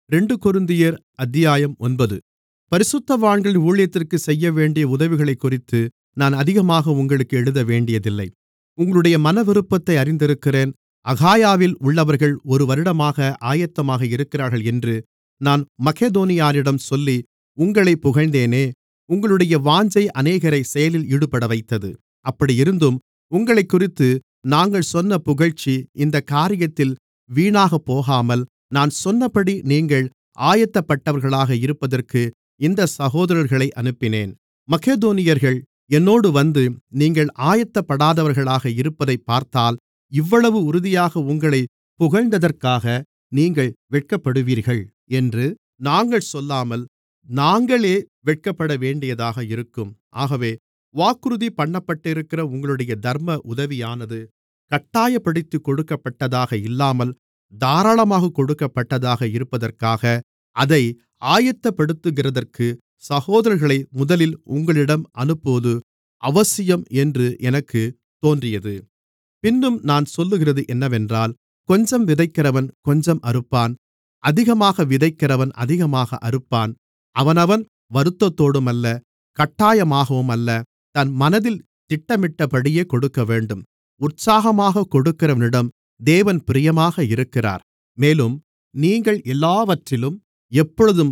ரெண்டு கொரிந்தியர் அத்தியாயம் ஒன்பது பரிசுத்தவான்களின் ஊழியத்திற்குச் செய்யவேண்டிய உதவிகளைக்குறித்து நான் அதிகமாக உங்களுக்கு எழுதவேண்டியதில்லை உங்களுடைய மனவிருப்பத்தை அறிந்திருக்கிறேன் அகாயாவில் உள்ளவர்கள் ஒரு வருடமாக ஆயத்தமாக இருக்கிறார்கள் என்று நான் மக்கெதோனியரிடம் சொல்லி உங்களைப் புகழ்ந்தேனே உங்களுடைய வாஞ்சை அநேகரைச் செயலில் ஈடுபடவைத்தது அப்படியிருந்தும் உங்களைக்குறித்து நாங்கள் சொன்ன புகழ்ச்சி இந்தக் காரியத்தில் வீணாகப்போகாமல் நான் சொன்னபடி நீங்கள் ஆயத்தப்பட்டவர்களாக இருப்பதற்கு இந்தச் சகோதரர்களை அனுப்பினேன் மக்கெதோனியர்கள் என்னோடு வந்து நீங்கள் ஆயத்தப்படாதவர்களாக இருப்பதைப் பார்த்தால் இவ்வளவு உறுதியாக உங்களைப் புகழ்ந்ததற்காக நீங்கள் வெட்கப்படுவீர்கள் என்று நாங்கள் சொல்லாமல் நாங்களே வெட்கப்படவேண்டியதாக இருக்கும் ஆகவே வாக்குறுதி பண்ணப்பட்டிருக்கிற உங்களுடைய தர்ம உதவியானது கட்டாயப்படுத்திக் கொடுக்கப்பட்டதாக இல்லாமல் தாராளமாகக் கொடுக்கப்பட்டதாக இருப்பதற்காக அதை ஆயத்தப்படுத்துகிறதற்கு சகோதரர்களை முதலில் உங்களிடம் அனுப்புவது அவசியம் என்று எனக்குத் தோன்றியது பின்னும் நான் சொல்லுகிறது என்னவென்றால் கொஞ்சம் விதைக்கிறவன் கொஞ்சம் அறுப்பான் அதிகமாக விதைக்கிறவன் அதிகமாக அறுப்பான் அவனவன் வருத்தத்தோடுமல்ல கட்டாயமாகவுமல்ல தன் மனதில் திட்டமிட்டபடியே கொடுக்கவேண்டும் உற்சாகமாகக் கொடுக்கிறவனிடம் தேவன் பிரியமாக இருக்கிறார் மேலும் நீங்கள் எல்லாவற்றிலும் எப்பொழுதும்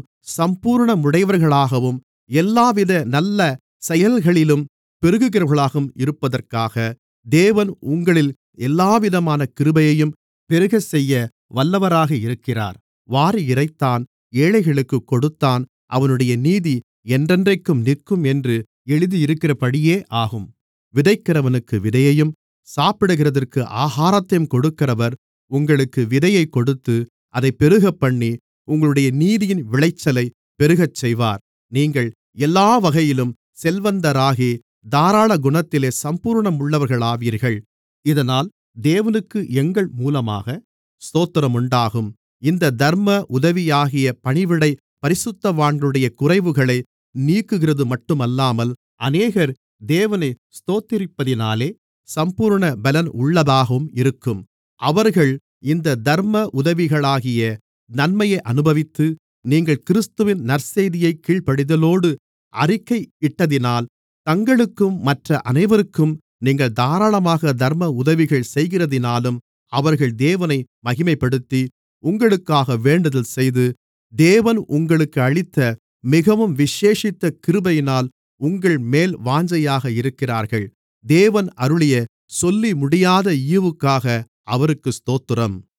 சம்பூரணமுடையவர்களாகவும் எல்லாவித நல்ல செயல்களிலும் பெருகுகிறவர்களாகவும் இருப்பதற்காக தேவன் உங்களில் எல்லாவிதமான கிருபையையும் பெருகச்செய்ய வல்லவராக இருக்கிறார் வாரி இறைத்தான் ஏழைகளுக்குக் கொடுத்தான் அவனுடைய நீதி என்றென்றைக்கும் நிற்கும் என்று எழுதியிருக்கிறபடியே ஆகும் விதைக்கிறவனுக்கு விதையையும் சாப்பிடுகிறதற்கு ஆகாரத்தையும் கொடுக்கிறவர் உங்களுக்கு விதையைக் கொடுத்து அதைப் பெருகப்பண்ணி உங்களுடைய நீதியின் விளைச்சலைப் பெருகச்செய்வார் நீங்கள் எல்லா வகையிலும் செல்வந்தராகி தாராள குணத்திலே சம்பூரணமுள்ளவர்களாவீர்கள் இதனால் தேவனுக்கு எங்கள் மூலமாக ஸ்தோத்திரமுண்டாகும் இந்த தர்ம உதவியாகிய பணிவிடை பரிசுத்தவான்களுடைய குறைவுகளை நீக்குகிறது மட்டுமல்லாமல் அநேகர் தேவனை ஸ்தோத்திரிப்பதினாலே சம்பூரண பலன் உள்ளதாகவும் இருக்கும் அவர்கள் இந்த தர்ம உதவிகளாகிய நன்மையை அனுபவித்து நீங்கள் கிறிஸ்துவின் நற்செய்தியைக் கீழ்ப்படிதலோடு அறிக்கையிட்டதினால் தங்களுக்கும் மற்ற அனைவருக்கும் நீங்கள் தாராளமாக தர்ம உதவிகள் செய்கிறதினாலும் அவர்கள் தேவனை மகிமைப்படுத்தி உங்களுக்காக வேண்டுதல் செய்து தேவன் உங்களுக்கு அளித்த மிகவும் விசேஷித்த கிருபையினால் உங்கள்மேல் வாஞ்சையாக இருக்கிறார்கள் தேவன் அருளிய சொல்லிமுடியாத ஈவுக்காக அவருக்கு ஸ்தோத்திரம்